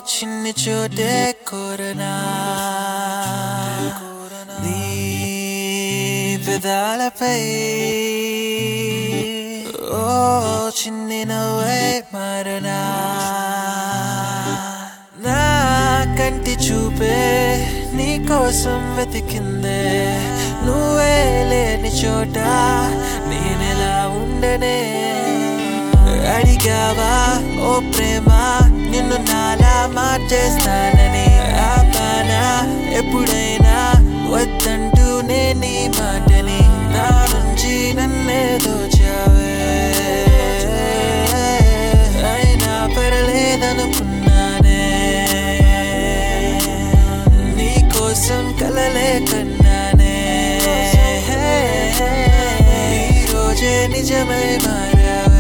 చిన్ని చోటే కోరనా నీ పెదాలపై ఓ చిన్ని నవ్వై మారనా నా కంటి చూపే నీ కోసం వెతికిందే నువ్వే లేని చోట నేనెలా ఉండనే అడిగావా ఓ ప్రేమ నిన్ను నాలా మార్చేస్తానని ఆపానా ఎప్పుడైనా వద్దంటూనే నీ మాటని నా నుంచి నన్నే దోచావే అయినా పర్లేదనుకున్నానే నీ కోసం కలలే కన్నానే ఈ రోజే నిజమై మారావే